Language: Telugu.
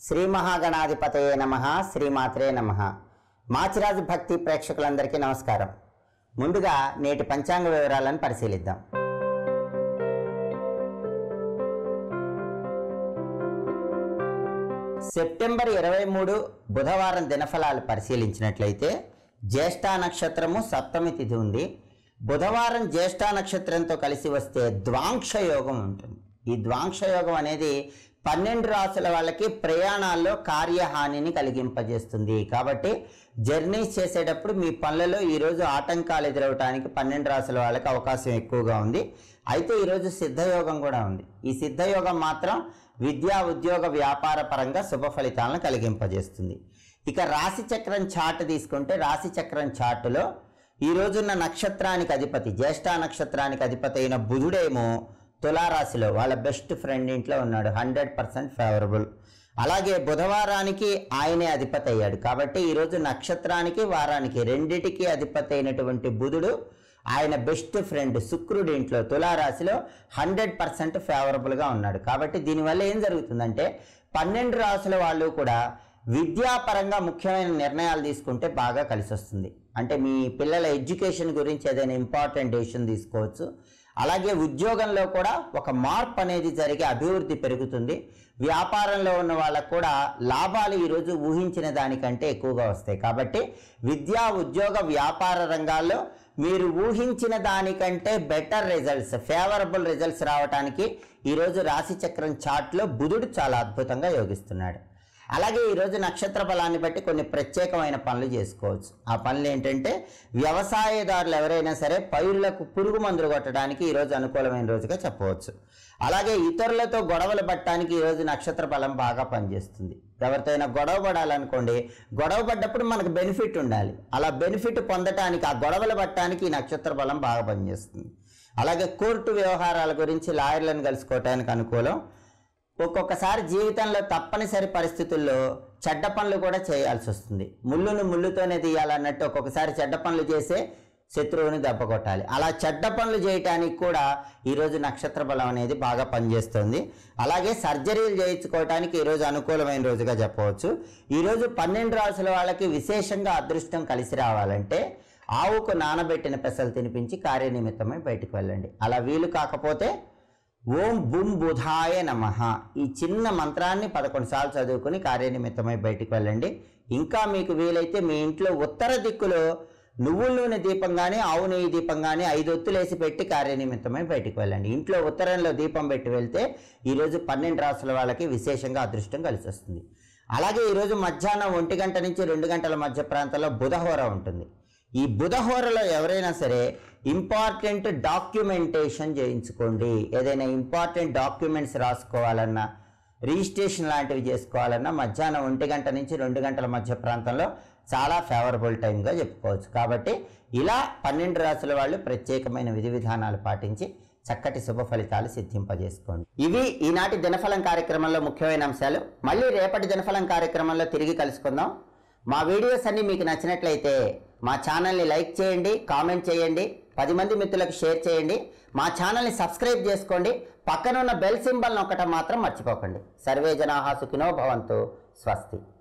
శ్రీ మహాగణాధిపతయే నమ శ్రీమాత్రే నమ మాచిరాజు భక్తి ప్రేక్షకులందరికీ నమస్కారం ముందుగా నేటి పంచాంగ వివరాలను పరిశీలిద్దాం సెప్టెంబర్ ఇరవై మూడు బుధవారం దినఫలాలు పరిశీలించినట్లయితే జ్యేష్ఠ నక్షత్రము సప్తమి తిథి ఉంది బుధవారం జ్యేష్ఠ నక్షత్రంతో కలిసి వస్తే ద్వాంక్ష యోగం ఉంటుంది ఈ ద్వాంక్ష యోగం అనేది పన్నెండు రాసుల వాళ్ళకి ప్రయాణాల్లో కార్యహానిని కలిగింపజేస్తుంది కాబట్టి జర్నీస్ చేసేటప్పుడు మీ పనులలో ఈరోజు ఆటంకాలు ఎదురవటానికి పన్నెండు రాసుల వాళ్ళకి అవకాశం ఎక్కువగా ఉంది అయితే ఈరోజు సిద్ధయోగం కూడా ఉంది ఈ సిద్ధయోగం మాత్రం విద్యా ఉద్యోగ వ్యాపార పరంగా శుభ ఫలితాలను కలిగింపజేస్తుంది ఇక రాశి చక్రం చార్ట్ తీసుకుంటే రాశి చక్రం చార్టులో ఈ రోజున్న నక్షత్రానికి అధిపతి జ్యేష్ఠ నక్షత్రానికి అధిపతి అయిన బుధుడేమో తులారాశిలో వాళ్ళ బెస్ట్ ఫ్రెండ్ ఇంట్లో ఉన్నాడు హండ్రెడ్ పర్సెంట్ ఫేవరబుల్ అలాగే బుధవారానికి ఆయనే అధిపతి అయ్యాడు కాబట్టి ఈరోజు నక్షత్రానికి వారానికి రెండిటికి అధిపతి అయినటువంటి బుధుడు ఆయన బెస్ట్ ఫ్రెండ్ శుక్రుడి ఇంట్లో తులారాశిలో హండ్రెడ్ పర్సెంట్ ఫేవరబుల్గా ఉన్నాడు కాబట్టి దీనివల్ల ఏం జరుగుతుందంటే పన్నెండు రాసుల వాళ్ళు కూడా విద్యాపరంగా ముఖ్యమైన నిర్ణయాలు తీసుకుంటే బాగా కలిసి వస్తుంది అంటే మీ పిల్లల ఎడ్యుకేషన్ గురించి ఏదైనా ఇంపార్టెంట్ డెసిషన్ తీసుకోవచ్చు అలాగే ఉద్యోగంలో కూడా ఒక మార్పు అనేది జరిగి అభివృద్ధి పెరుగుతుంది వ్యాపారంలో ఉన్న వాళ్ళకు కూడా లాభాలు ఈరోజు ఊహించిన దానికంటే ఎక్కువగా వస్తాయి కాబట్టి విద్యా ఉద్యోగ వ్యాపార రంగాల్లో మీరు ఊహించిన దానికంటే బెటర్ రిజల్ట్స్ ఫేవరబుల్ రిజల్ట్స్ రావడానికి ఈరోజు రాశి చక్రం చార్ట్లో బుధుడు చాలా అద్భుతంగా యోగిస్తున్నాడు అలాగే ఈరోజు నక్షత్ర బలాన్ని బట్టి కొన్ని ప్రత్యేకమైన పనులు చేసుకోవచ్చు ఆ పనులు ఏంటంటే వ్యవసాయదారులు ఎవరైనా సరే పైరులకు పురుగు మందులు కొట్టడానికి ఈరోజు అనుకూలమైన రోజుగా చెప్పవచ్చు అలాగే ఇతరులతో గొడవలు పట్టడానికి ఈరోజు నక్షత్ర బలం బాగా పనిచేస్తుంది ఎవరితో అయినా గొడవ పడాలనుకోండి గొడవ పడ్డప్పుడు మనకు బెనిఫిట్ ఉండాలి అలా బెనిఫిట్ పొందటానికి ఆ గొడవలు పట్టడానికి ఈ నక్షత్ర బలం బాగా పనిచేస్తుంది అలాగే కోర్టు వ్యవహారాల గురించి లాయర్లను కలుసుకోవటానికి అనుకూలం ఒక్కొక్కసారి జీవితంలో తప్పనిసరి పరిస్థితుల్లో చెడ్డ పనులు కూడా చేయాల్సి వస్తుంది ముళ్ళును ముళ్ళుతోనే తీయాలన్నట్టు ఒక్కొక్కసారి చెడ్డ పనులు చేసే శత్రువుని దెబ్బ కొట్టాలి అలా చెడ్డ పనులు చేయటానికి కూడా ఈరోజు నక్షత్ర బలం అనేది బాగా పనిచేస్తుంది అలాగే సర్జరీలు చేయించుకోవటానికి ఈరోజు అనుకూలమైన రోజుగా చెప్పవచ్చు ఈరోజు పన్నెండు రాసుల వాళ్ళకి విశేషంగా అదృష్టం కలిసి రావాలంటే ఆవుకు నానబెట్టిన పెసలు తినిపించి కార్యనిమిత్తమై బయటికి వెళ్ళండి అలా వీలు కాకపోతే ఓం బుం బుధాయ నమ ఈ చిన్న మంత్రాన్ని పదకొండు సార్లు చదువుకుని కార్యనిమిత్తమై బయటికి వెళ్ళండి ఇంకా మీకు వీలైతే మీ ఇంట్లో ఉత్తర దిక్కులో నువ్వుల నూనె దీపం కానీ ఆవు నెయ్యి దీపం కానీ ఐదు ఒత్తులేసి పెట్టి కార్యనిమిత్తమై బయటికి వెళ్ళండి ఇంట్లో ఉత్తరంలో దీపం పెట్టి వెళ్తే ఈరోజు పన్నెండు రాసుల వాళ్ళకి విశేషంగా అదృష్టం కలిసి వస్తుంది అలాగే ఈరోజు మధ్యాహ్నం ఒంటి గంట నుంచి రెండు గంటల మధ్య ప్రాంతంలో బుధహోర ఉంటుంది ఈ బుధహోరలో ఎవరైనా సరే ఇంపార్టెంట్ డాక్యుమెంటేషన్ చేయించుకోండి ఏదైనా ఇంపార్టెంట్ డాక్యుమెంట్స్ రాసుకోవాలన్నా రిజిస్ట్రేషన్ లాంటివి చేసుకోవాలన్నా మధ్యాహ్నం ఒంటి గంట నుంచి రెండు గంటల మధ్య ప్రాంతంలో చాలా ఫేవరబుల్ టైంగా చెప్పుకోవచ్చు కాబట్టి ఇలా పన్నెండు రాసుల వాళ్ళు ప్రత్యేకమైన విధి విధానాలు పాటించి చక్కటి శుభ ఫలితాలు సిద్ధింపజేసుకోండి ఇవి ఈనాటి దినఫలం కార్యక్రమంలో ముఖ్యమైన అంశాలు మళ్ళీ రేపటి దినఫలం కార్యక్రమంలో తిరిగి కలుసుకుందాం మా వీడియోస్ అన్ని మీకు నచ్చినట్లయితే మా ఛానల్ని లైక్ చేయండి కామెంట్ చేయండి పది మంది మిత్రులకు షేర్ చేయండి మా ఛానల్ని సబ్స్క్రైబ్ చేసుకోండి పక్కన ఉన్న బెల్ సింబల్ నొక్కటం మాత్రం మర్చిపోకండి సర్వే జనాహా సుఖినో భవంతు స్వస్తి